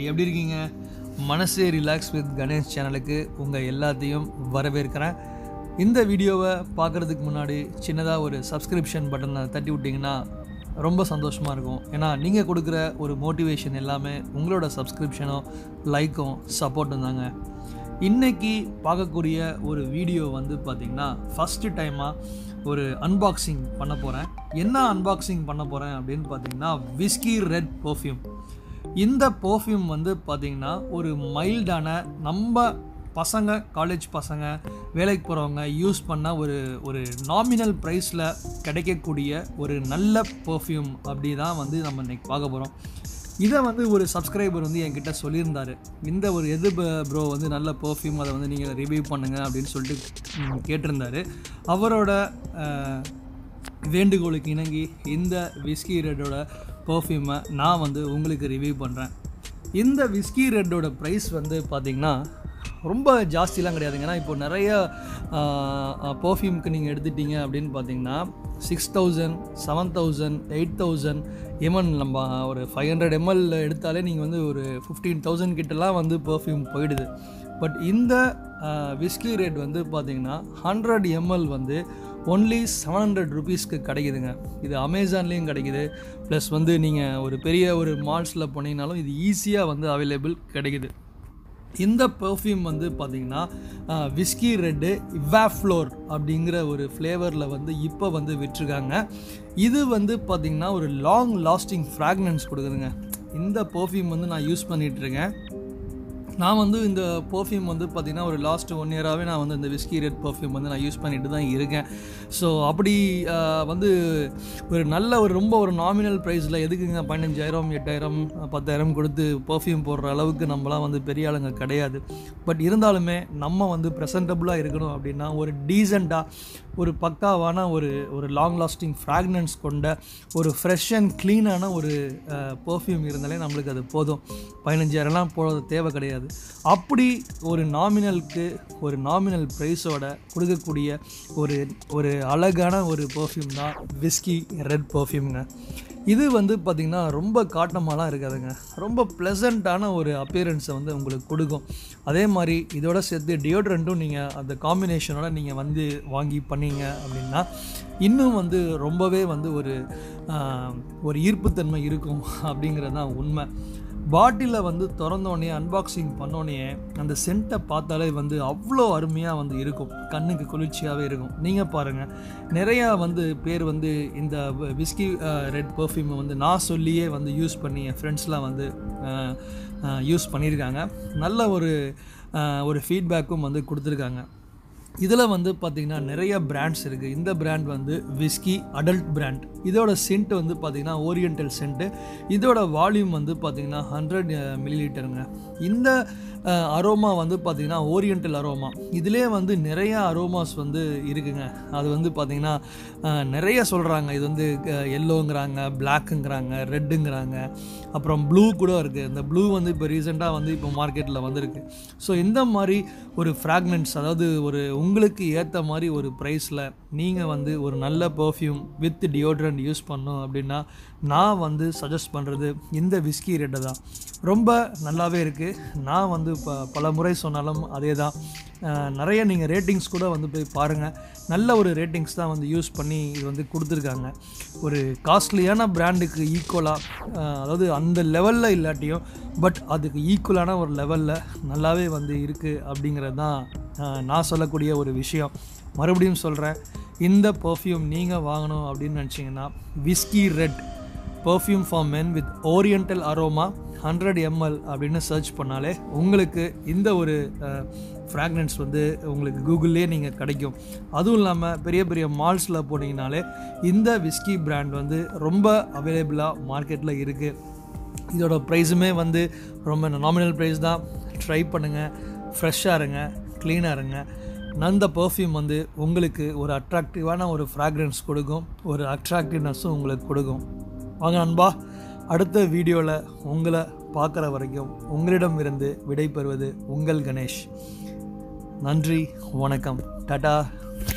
எப்படி இருக்கீங்க மனசே ரிலாக்ஸ் வித் கணேஷ் சேனலுக்கு உங்கள் எல்லாத்தையும் வரவேற்கிறேன் இந்த வீடியோவை பார்க்குறதுக்கு முன்னாடி சின்னதாக ஒரு சப்ஸ்கிரிப்ஷன் பட்டனை தட்டி விட்டிங்கன்னா ரொம்ப சந்தோஷமாக இருக்கும் ஏன்னா நீங்கள் கொடுக்குற ஒரு மோட்டிவேஷன் எல்லாமே உங்களோட சப்ஸ்கிரிப்ஷனும் லைக்கும் சப்போர்ட்டும் தாங்க இன்னைக்கு பார்க்கக்கூடிய ஒரு வீடியோ வந்து பார்த்திங்கன்னா ஃபஸ்ட்டு டைமாக ஒரு அன்பாக்சிங் பண்ண போகிறேன் என்ன அன்பாக்சிங் பண்ண போகிறேன் அப்படின்னு பார்த்தீங்கன்னா விஸ்கி ரெட் பர்ஃப்யூம் இந்த பர்ஃப்யூம் வந்து பார்த்திங்கன்னா ஒரு மைல்டான நம்ம பசங்க காலேஜ் பசங்க வேலைக்கு போகிறவங்க யூஸ் பண்ண ஒரு ஒரு நாமினல் ப்ரைஸில் கிடைக்கக்கூடிய ஒரு நல்ல பர்ஃப்யூம் அப்படி தான் வந்து நம்ம இன்னைக்கு பார்க்க போகிறோம் இதை வந்து ஒரு சப்ஸ்கிரைபர் வந்து என்கிட்ட சொல்லியிருந்தார் இந்த ஒரு எது ப்ரோ வந்து நல்ல பர்ஃப்யூம் அதை வந்து நீங்கள் ரிவ்யூ பண்ணுங்கள் அப்படின்னு சொல்லிட்டு ம், கேட்டிருந்தாரு அவரோட அஹ், வேண்டுகோளுக்கு இணங்கி இந்த விஸ்கி ரெட்டோட பர்ஃப்யூமை நான் வந்து உங்களுக்கு ரிவ்யூ பண்ணுறேன் இந்த விஸ்கி ரெட்டோட ப்ரைஸ் வந்து பார்த்திங்கன்னா ரொம்ப ஜாஸ்திலாம் கிடையாதுங்க ஏன்னா இப்போ நிறைய பர்ஃப்யூம்க்கு நீங்கள் எடுத்துட்டீங்க அப்படின்னு பார்த்தீங்கன்னா six thousand seven thousand eight thousand even நம்ம ஒரு ஃபைவ் ஹண்ட்ரட் எம்எல் எடுத்தாலே நீங்கள் வந்து ஒரு ஃபிஃப்டீன் தௌசண்ட் கிட்டலாம் வந்து பர்ஃப்யூம் போயிடுது பட் இந்த விஸ்கி ரேட் வந்து பார்த்தீங்கன்னா ஹண்ட்ரட் எம்எல் வந்து ஒன்லி செவன் ஹண்ட்ரட் ருபீஸ்க்கு கிடைக்குதுங்க இது அமேசான்லேயும் கிடைக்குது ப்ளஸ் வந்து நீங்கள் ஒரு பெரிய ஒரு மால்ஸில் போனீங்கனாலும் இது ஈஸியாக வந்து அவைலபிள் கிடைக்குது இந்த பெர்ஃப்யூம் வந்து பார்த்தீங்கன்னா விஸ்கி ரெட்டு இவாஃப்ளோர் அப்படிங்கிற ஒரு ஃப்ளேவரில் வந்து இப்போ வந்து விட்டுருக்காங்க இது வந்து பார்த்திங்கன்னா ஒரு லாங் லாஸ்டிங் ஃப்ராக்னன்ஸ் கொடுக்குதுங்க இந்த பெர்ஃப்யூம் வந்து நான் யூஸ் பண்ணிகிட்ருக்கேன் நான் வந்து இந்த பர்ஃப்யூம் வந்து பார்த்திங்கன்னா ஒரு லாஸ்ட் ஒன் இயராகவே நான் வந்து இந்த விஸ்கி ரெட் பர்ஃப்யூம் வந்து நான் யூஸ் பண்ணிட்டு தான் இருக்கேன் ஸோ அப்படி ஆஹ், வந்து ஒரு நல்ல ஒரு ரொம்ப ஒரு நாமினல் ப்ரைஸில் எதுக்குங்க பதினஞ்சாயிரம் எட்டாயிரம் பத்தாயிரம் கொடுத்து பர்ஃப்யூம் போடுற அளவுக்கு நம்மலாம் வந்து பெரிய ஆளுங்க கிடையாது பட் இருந்தாலுமே நம்ம வந்து ப்ரெசன்டபுளாக இருக்கணும் அப்படின்னா ஒரு டீசெண்டாக ஒரு பக்காவான ஒரு ஒரு லாங் லாஸ்டிங் ஃப்ராக்னன்ஸ் கொண்ட ஒரு ஃப்ரெஷ் அண்ட் க்ளீனான ஒரு பர்ஃப்யூம் இருந்தாலே நம்மளுக்கு அது போதும் பதினஞ்சாயிரம்லாம் போகிறது தேவை கிடையாது அப்படி ஒரு நாமினலுக்கு ஒரு நாமினல் ப்ரைஸோட கொடுக்கக்கூடிய ஒரு ஒரு அழகான ஒரு பர்ஃப்யூம் தான் விஸ்கி ரெட் பர்ஃப்யூம்ங்க இது வந்து பார்த்திங்கன்னா ரொம்ப காட்டமாலாம் இருக்காதுங்க ரொம்ப ப்ளசண்ட்டான ஒரு அப்பியரன்ஸை வந்து உங்களுக்கு கொடுக்கும் அதே மாதிரி இதோட சேர்த்து டியோட்ரண்ட்டும் நீங்கள் அந்த காம்பினேஷனோட நீங்கள் வந்து வாங்கி பண்ணீங்க அப்படின்னா இன்னும் வந்து ரொம்பவே வந்து ஒரு ஆஹ், ஒரு ஈர்ப்புத்தன்மை இருக்கும் அப்படிங்கிறது தான் உண்மை பாட்டிலில் வந்து திறந்தோடனே அன்பாக்சிங் பண்ணோடனே அந்த சென்ட்டை பார்த்தாலே வந்து அவ்வளோ அருமையாக வந்து இருக்கும் கண்ணுக்கு குளிர்ச்சியாகவே இருக்கும் நீங்கள் பாருங்கள் நிறையா வந்து பேர் வந்து இந்த விஸ்கி ரெட் பர்ஃப்யூமை வந்து நான் சொல்லியே வந்து யூஸ் பண்ணி என் ஃப்ரெண்ட்ஸ்லாம் வந்து யூஸ் பண்ணியிருக்காங்க நல்ல ஒரு அஹ், ஒரு ஃபீட்பேக்கும் வந்து கொடுத்துருக்காங்க இதில் வந்து பார்த்திங்கன்னா நிறைய பிராண்ட்ஸ் இருக்குது இந்த பிராண்ட் வந்து விஸ்கி அடல்ட் பிராண்ட் இதோட சென்ட் வந்து பார்த்திங்கன்னா ஓரியண்டல் சென்ட்டு இதோட வால்யூம் வந்து பார்த்திங்கன்னா ஹண்ட்ரட் மில்லிலிட்டருங்க இந்த அரோமா வந்து பார்த்திங்கன்னா ஓரியண்டல் அரோமா இதிலே வந்து நிறைய அரோமாஸ் வந்து இருக்குங்க அது வந்து பார்த்திங்கன்னா அஹ், நிறைய சொல்கிறாங்க இது வந்து எல்லோங்கிறாங்க பிளாக்குங்கிறாங்க ரெட்டுங்கிறாங்க அப்புறம் ப்ளூ கூட இருக்குது இந்த ப்ளூ வந்து இப்போ ரீசெண்டாக வந்து இப்போ மார்க்கெட்டில் வந்திருக்கு ஸோ இந்த மாதிரி ஒரு ஃப்ராக்னன்ஸ் அதாவது ஒரு உங்களுக்கு ஏற்ற மாதிரி ஒரு ப்ரைஸில் நீங்கள் வந்து ஒரு நல்ல பர்ஃப்யூம் வித் டியோட்ரண்ட் யூஸ் பண்ணோம் அப்படின்னா நான் வந்து சஜஸ்ட் பண்ணுறது இந்த விஸ்கி ரெட்டை தான் ரொம்ப நல்லாவே இருக்குது நான் வந்து இப்போ பல முறை சொன்னாலும் அதே தான் அஹ், நிறைய நீங்கள் ரேட்டிங்ஸ் கூட வந்து போய் பாருங்கள் நல்ல ஒரு ரேட்டிங்ஸ் தான் வந்து யூஸ் பண்ணி இது வந்து கொடுத்துருக்காங்க ஒரு காஸ்ட்லியான பிராண்டுக்கு ஈக்குவலாக அதாவது அந்த லெவலில் இல்லாட்டியும் பட் அதுக்கு ஈக்குவலான ஒரு லெவலில் நல்லாவே வந்து இருக்குது அப்படிங்கிறது தான் அஹ், நான் சொல்லக்கூடிய ஒரு விஷயம் மறுபடியும் சொல்கிறேன் இந்த பர்ஃப்யூம் நீங்கள் வாங்கணும் அப்படின்னு நினச்சிங்கன்னா whisky red perfume for men with oriental aroma hundred ML அப்படின்னு சர்ச் பண்ணாலே உங்களுக்கு இந்த ஒரு ஃப்ராக்னன்ஸ் வந்து உங்களுக்கு கூகுள்லேயே நீங்கள் கிடைக்கும் அதுவும் இல்லாமல் பெரிய பெரிய மால்ஸில் போனீங்கனாலே இந்த விஸ்கி பிராண்ட் வந்து ரொம்ப அவைலபிளாக மார்க்கெட்டில் இருக்குது இதோட ப்ரைஸுமே வந்து ரொம்ப நாமினல் ப்ரைஸ் தான் ட்ரை பண்ணுங்கள் ஃப்ரெஷ்ஷாக இருங்க க்ளீனாக இருங்க அந்த பர்ஃப்யூம் வந்து உங்களுக்கு ஒரு அட்ராக்டிவான ஒரு ஃப்ராக்ரன்ஸ் கொடுக்கும் ஒரு அட்ராக்டிவ்னஸும் உங்களுக்கு கொடுக்கும் வாங்க அன்பா அடுத்த வீடியோவில் உங்களை பார்க்குற வரைக்கும் உங்களிடம் இருந்து விடைபெறுவது உங்கள் கணேஷ் நன்றி வணக்கம் டாடா